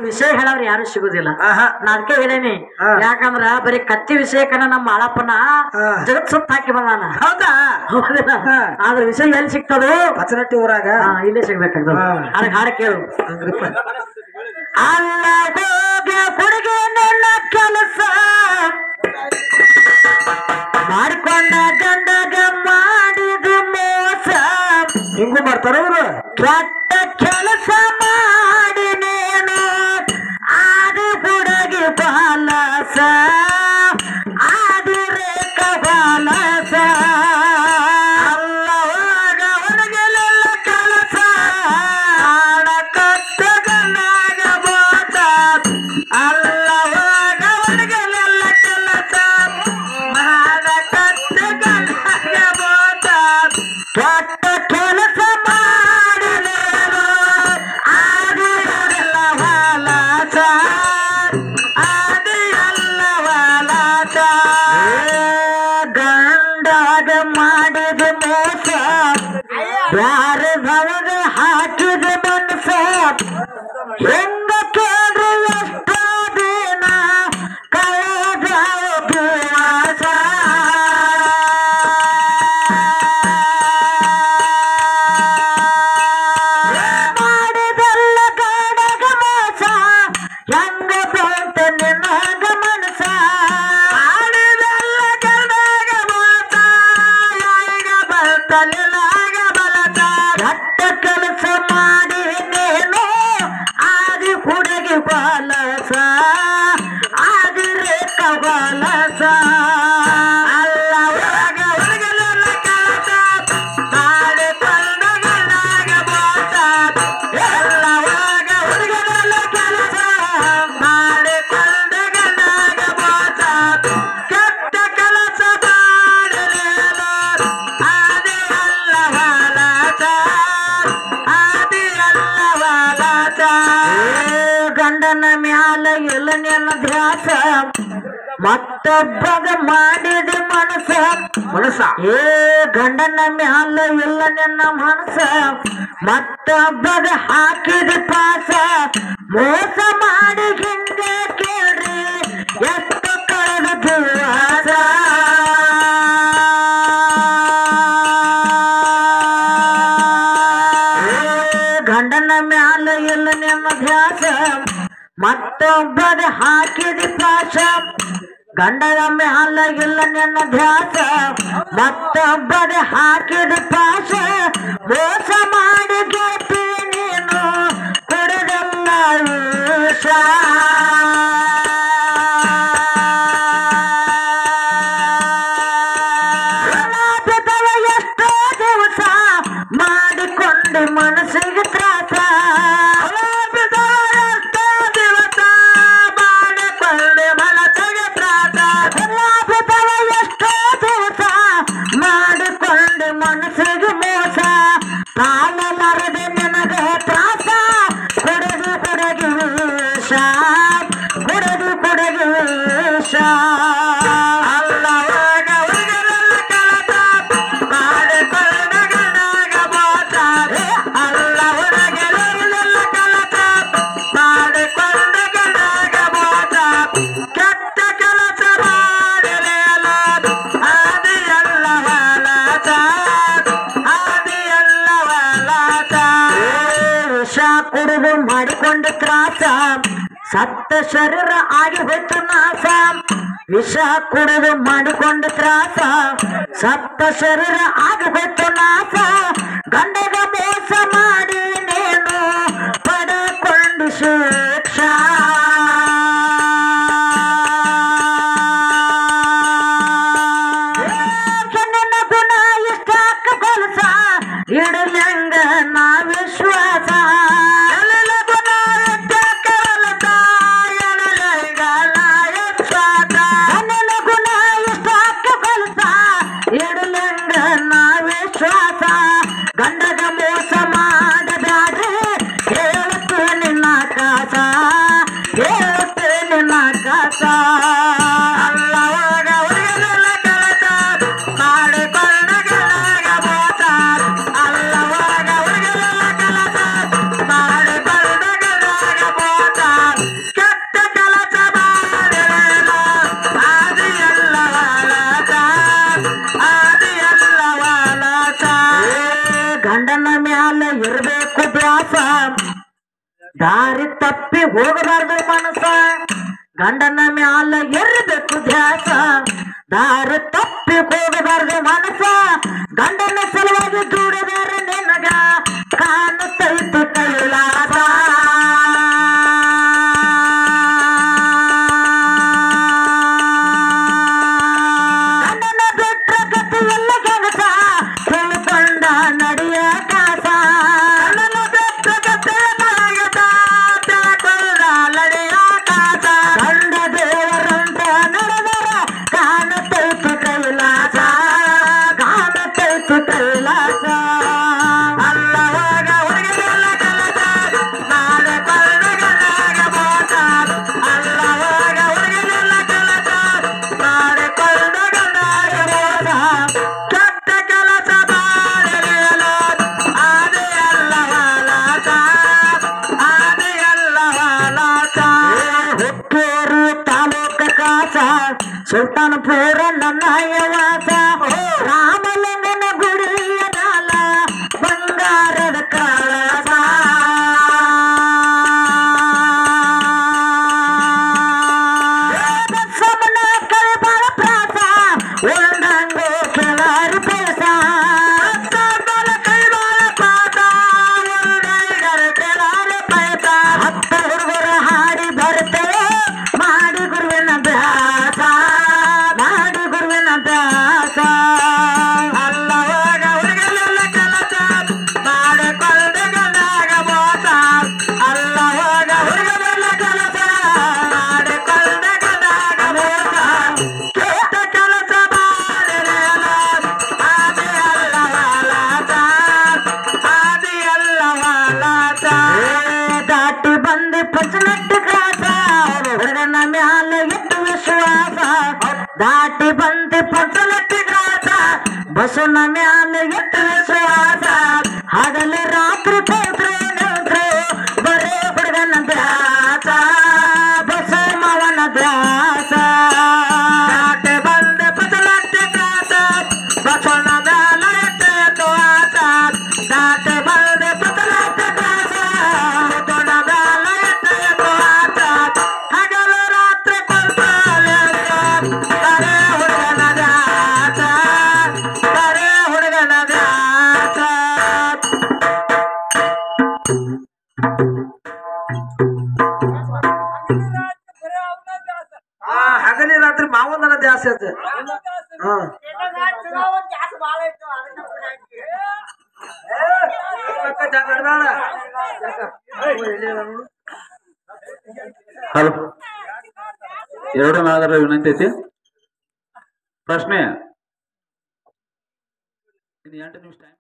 ವಿಷಯ ಹೇಳವ್ರು ಯಾರು ಸಿಗುದಿಲ್ಲ ಆಹಾ ನಾ ಅದಕ್ಕೆ ಹೇಳೇನಿ ಹಾ. ಯಾಕಂದ್ರ ಬರೀ ಕತ್ತಿ ವಿಷಯಕ್ಕನ ನಮ್ಮ ಮಾಳಪ್ಪನ ಹಾ. ಜಗತ್ ಸುತ್ತ ಹಾಕಿ ಬಂದಾನ ಹೌದಾ ಹೌದಿಲ್ಲ ಹಾ. ಆದ್ರ ವಿಷಯ ಎಲ್ಲಿ ಸಿಗ್ತದೋ ಪಚನಟ್ಟಿ ಊರಾಗ ಹಾ, ಇಲ್ಲೇ ಸಿಗ್ಬೇಕಾಗ್ತದ ಹಾ. ಅದಕ್ಕೆ ಹಾಡ ಕೇಳು ಹಂಗ್ರಿಪ್ಪ ಅಲ್ಲ ಹೋಗ ಹುಡುಗಿ ನನ್ನ ಕೆಲಸ ಮಾಡ್ಕೊಂಡ ಗಂಡಗ ಮಾಡಿದ ಮೋಸ ಹಿಂಗೂ ಮಾಡ್ತಾರ ಇವ್ರು ಕೆಟ್ಟ ಕೆಲಸ ಮಾಡಿ ನೀನು ಆದಿ ಹುಡುಗಿ ಬಾಲಸ ಆದಿ ರೇಖ ಬಾಲಸ ಅಲ್ಲ ಹೋಗ ಹುಡುಗಿಲೆಲ್ಲ ಕೆಲಸ ಆಡ ಕಟ್ಟ ಗಂಡಗ ಮೋಸ ಅಲ್ಲ ಹೋಗ ಹುಡುಗಿಲೆಲ್ಲ ಕೆಲಸ ಮಾಡ ಕಟ್ಟ ಗಂಡಗ ಮೋಸ ಕೆಟ್ಟ ಕೆಲಸ ಮಾಡಿದೇನು ಆದಿಯಲ್ಲ ವಾಲಾಸ ಆದಿಯಲ್ಲ ವಾಲಾಸ ಗಂಡಾಗ ಮಾಡಿದ ಮೋಸ ಯಾರ ಭವಗ ಹಾಕಿದ ಮನಸ ಹೆಂಗ ಕೇಳ್ರಿ ಎಷ್ಟ ದಿನ ಕಳೆದಾವ ದಿವಸ ಮಾಡಿದಲ್ಲ ಗಡಗ ಮೋಸ ಹೆಂಗ ಬಂತ ನಿನಗ ಮನಸ ಮಾಡಿದಲ್ಲ ಗಡಗ ಮೋಸ ಹೆಂಗ ಬಂತ ನಿನಗ ಮನಸ ಕೆಟ್ಟ ಕೆಲಸ ಮಾಡಿ ನೀನು ಆದಿ ಹುಡುಗಿ ಬಾಲಸ ಆದಿ ರೇಖ ಬಾಲಸ ಅಲ್ಲ ಹುಡುಗ ಹುಡುಗಲೆಲ್ಲ ಕೆಲಸ ಮಾಡಿ ಕೊಂಡಗನಾಗ ಮೋಸ ಎಲ್ಲ ಹುಡುಗ ಹುಡುಗರೆಲ್ಲ ಕೆಲಸ ಮಾಡಿ ಕೊಂಡಗನಾಗ ಮೋಸ ಕೆಟ್ಟ ಕೆಲಸ ಮಾಡಲೇನು ಆದಿ ಅಲ್ಲ ವಾಲಾಸ ಆದಿ ಅಲ್ಲ ವಾಲಾಸ ಗಂಡನ ಮ್ಯಾಲ ಎಲ್ಲ ನೆನ ಧ್ಯಾಸ ಮತ್ತೊಬ್ಬಗ ಮಾಡಿದ ಮನಸ ಮನಸ್ಸ ಏ ಗಂಡನ ಮ್ಯಾಲ ಎಲ್ಲ ನಿನ್ನ ಮನಸ ಮತ್ತೊಬ್ಬಗ ಹಾಕಿದ ಪಾಸ ಮೋಸ ಮಾಡಿ ಹಿಂದೆ ಕೇಳ್ರಿ ಎಷ್ಟು ಕಳೆದ ದಿವಸ ಏ ಗಂಡನ ಮ್ಯಾಲ ಎಲ್ಲ ನಿಮ್ಮ ಧ್ಯಾಸ ಮತ್ತೊಬ್ಬದ ಹಾಕಿದ ಪಾಶ ಗಂಡನ ಮ್ಯಾಲ ಇಲ್ಲ ನಿನ್ನ ಧ್ಯಾಸ ಮತ್ತೊಬ್ಬದ ಹಾಕಿದ ಪಾಶ ಮೋಸ ಮಾಡಿ ಗೆಟ್ಟಿ ನೀನು ಕುಡಿದಲ್ಲ ವಿಷ ಲಾಭದವ ಎಷ್ಟೋ ದಿವಸ ಮಾಡಿಕೊಂಡು ಮನಸ್ಸಿಗೆ ತ್ರಾಸ ಲಾಭದವ ಎಷ್ಟೋ ದಿವಸ ಮಾಡಿಕೊಂಡು ಮನಸ್ಸಿಗೆ ತ್ರಾಸ ಲಾಭದವ ಎಷ್ಟೋ ದಿವಸ ಮಾಡಿಕೊಂಡು ಮನಸ್ಸಿಗೆ ಮೋಸ ತಾಳಲಾರದೆ ನಿನಗೆ ತ್ರಾಸ ಕುಡಿದು ಕುಡಿದು ವಿಷ ಕುಡಿದು ಕುಡಿದು ವಿಷ ಅಲ್ಲವಾಗ ಹುಡುಗರೆಲ್ಲ ಕೆಲಸ ಮಾಡಿಕೊಂಡ ಗಂಡಗ ಮೋಸ ಅಲ್ಲ ಹುಡುಗರೆಲ್ಲ ಕೆಲಸ ಮಾಡಿಕೊಂಡ ಗಂಡಗ ಮೋಸ ಕೆಟ್ಟ ಕೆಲಸ ಮಾಡಲೇಲ ಆದಿಯಲ್ಲ ವಾಲಾಸ ಆದಿಯಲ್ಲ ವಾಲಾಸ ವಿಷ ಕುಡಿದು ಮಾಡಿಕೊಂಡು ತ್ರಾಸ ಸತ್ತ ಶರೀರ ಆಗಿ ಹೋಯ್ತು ನಾಶ ವಿಷ ಕುಡಿದು ಮಾಡಿಕೊಂಡು ತ್ರಾಸ ಸತ್ತ ಶರೀರ ಆಗಿ ಹೋಯ್ತು ನಾಶ ಗಂಡಗ ಮೋಸ ಮಾಡಿ ನೀನು ಪಡೆಕೊಂಡು ಶಿಕ್ಷಾ ನನ್ನ ಗುಣ ಇಷ್ಟಾಕ ಕೊಲಸ ಇಡಲಂಗ ನಾ ವಿಶ್ವಾಸ ಎಲಲ ಗುಣ ಇಷ್ಟಾಕ ಕೊಲಸ, ಎಡಲಂಗ ನಾ ವಿಶ್ವಾಸ. ನನ್ನ ಗುಣ ಇಷ್ಟಾಕ ಕೊಲಸ ಇಡಲಂಗ ನಾ ವಿಶ್ವಾಸ ಗಂಡಗ ಮೋಸ ಮಾಡಬ್ಯಾಡ್ರಿ ಹೇಳುತ್ತೆ ನಿನ್ನ ಕಾಸ ಹೇಳುತ್ತೆ ನಿನ್ನ ಕಾಸ ಅಲ್ಲವಾಗ ಹುಡುಗರೆಲ್ಲ ಕೆಲಸ ಮಾಡಿಕೊಂಡ ಗಂಡಗ ಮೋಸ ಅಲ್ಲವಾಗ ಹುಡುಗರೆಲ್ಲ ಕೆಲಸ ಮಾಡಿಕೊಂಡ ಗಂಡಗ ಮೋಸ ದಾರಿ ತಪ್ಪಿ ಹೋಗಬಾರ್ದು ಮನಸ್ಸ ಗಂಡನ ಮ್ಯಾಲ ಎರ್ಬೇಕು ಧ್ಯಾಸ ದಾರಿ ತಪ್ಪಿ ಹೋಗಬಾರ್ದು ಮನಸ್ಸ ಗಂಡನ ಸಲುವಾಗಿ ದುಡಿದಾರ ನಿನಗ ಕಾಣುತ್ತೈತು ಕೈಲಾಸ ಗಂಡನ ಬಿಟ್ಟ ಗತಿ ಎಲ್ಲ ಕೆಲಸ ತಿಳ್ಕೊಂಡ ನಡೆಯ ಕಾಸ ಗಂಡನ ಬಿಟ್ಟ ಗತಿ ನನಗದ ತಿಳ್ಕೊಂಡ ನಡೆಯ ಕಾಸ ಗಂಡ ದೇವರಂತ ನಡೆದರ ಕಾಣುತ್ತೈತು ಕೈಲಾಸ ಕಾಣುತ್ತೈತು ಕೈಲಾಸ ಅಲ್ಲವಾಗ ಹುಡುಗಿಲ್ಲ ಕೆಲಸ ನಾಳೆ ಕಳ್ಳಗನಾಗ ಮೋಸ ಅಲ್ಲವಾಗ ಹುಡುಗಿಲ್ಲ ಕೆಲಸ ನಾಳೆ ಕಳ್ಳಗನಾಗ ಮೋಸ ಕೆಟ್ಟ ಕೆಲಸ ಮಾಡಲಿಲ್ಲ ಆದಿ ಅಲ್ಲವಲಾಟ ಆದಿ ಅಲ್ಲವಲಾಟ ಹುಟ್ಟೂರು ತಾಲೂಕ ಕಾಸ ಸುಲ್ತಾನಪುರ ನನ್ನ ಯವಾಸ ರಾಮಲಿಂಗನ ಗುಡಿಯ ನಾಲ ಬಂಗಾರದ ಕಳಸ ಸಮನ ಕೈಬಾಳ ಪ್ರಾಸ ಉಂಡಂಗು ಕೆಲರು ಪೇಸ ಸಮನ ಕೈಬಾಳ ಪಾತ ಉಂಡಂಗರ ಕೆಲರು ಪೈಸ ಹತ್ತ ಹುಡುಗರ ಹಾಡಿ ಬರ್ತೇವೆ ಮಾಡಿ ಗುರುವಿನ ಅಭ್ಯಾಸ ಮಾಡಿ ಗುರುವಿನ ಅಭ್ಯಾಸ ಅಲ್ಲವಾಗ ಹುಡುಗಲೆಲ್ಲ ಕೆಲಸ ಮಾಡಿಕೊಳ್ಳದೆ ಗಂಡಾಗ ಮೋಸ ಅಲ್ಲವಾಗ ಹುಡುಗಲೆಲ್ಲ ಕೆಲಸ ಮಾಡಿಕೊಳ್ಳದೆ ಗಂಡಾಗ ಮೋಸ ಕೆಟ್ಟ ಕೆಲಸ ಮಾಡಿರಲ್ಲ ಆದಿ ಅಲ್ಲವಲಾಟ ಆದಿ ಅಲ್ಲವಲಾಟ ದಾಟಿ ಬಂದು ಪಂಚನಟ್ಟು ಕ್ರಾಸ ಹುಡುಗನ ಮ್ಯಾಲ ಎಷ್ಟು ವಿಶ್ವಾಸ ದಾಟಿ ಬಂದು ಪಂಚನಟ್ಟು ಕ್ರಾಸ ಬಸವನ ಮ್ಯಾಲ ಎಷ್ಟು ವಿಶ್ವಾಸ ಹಗಲು ರಾತ್ರಿ ಪೌತ್ರು ನಿಂತ್ರು ಬರೇ ಹುಡುಗನ ದ್ಯಾಸ ಬಸವನ ದ್ಯಾಸ ದಾಟಿ ಬಂದು ಪಂಚನಟ್ಟು ಕ್ರಾಸ ಬಸವನ ಮ್ಯಾಲ ಎಷ್ಟು ಎತ್ತು ಆಸ ದಾಟಿ ಬಂದು ಪಂಚನಟ್ಟು ಕ್ರಾಸ ಬಸವನ ಮ್ಯಾಲ ಎಷ್ಟು ಎತ್ತು ಆಸ ಹಗಲು ರಾತ್ರಿ ಕೊಂಡಾಲೆ ಬರೇ ಹುಡುಗನ ದ್ಯಾಸ ಬರೇ ಹುಡುಗನ ದ್ಯಾಸ ಆ ಹಗಲಿ ರಾತ್ರಿ ಮಾವಂದನ ಜಾಸ್ತಿ ಆಯ್ತು ಹಾ ಹಲೋ ಎರಡು ನಾಲ್ಕರ ವಿನಂತಿ ಐತಿ ಪ್ರಶ್ನೆ ಇನ್ನು ಎಂಟು ನಿಮಿಷ ಟೈಮ್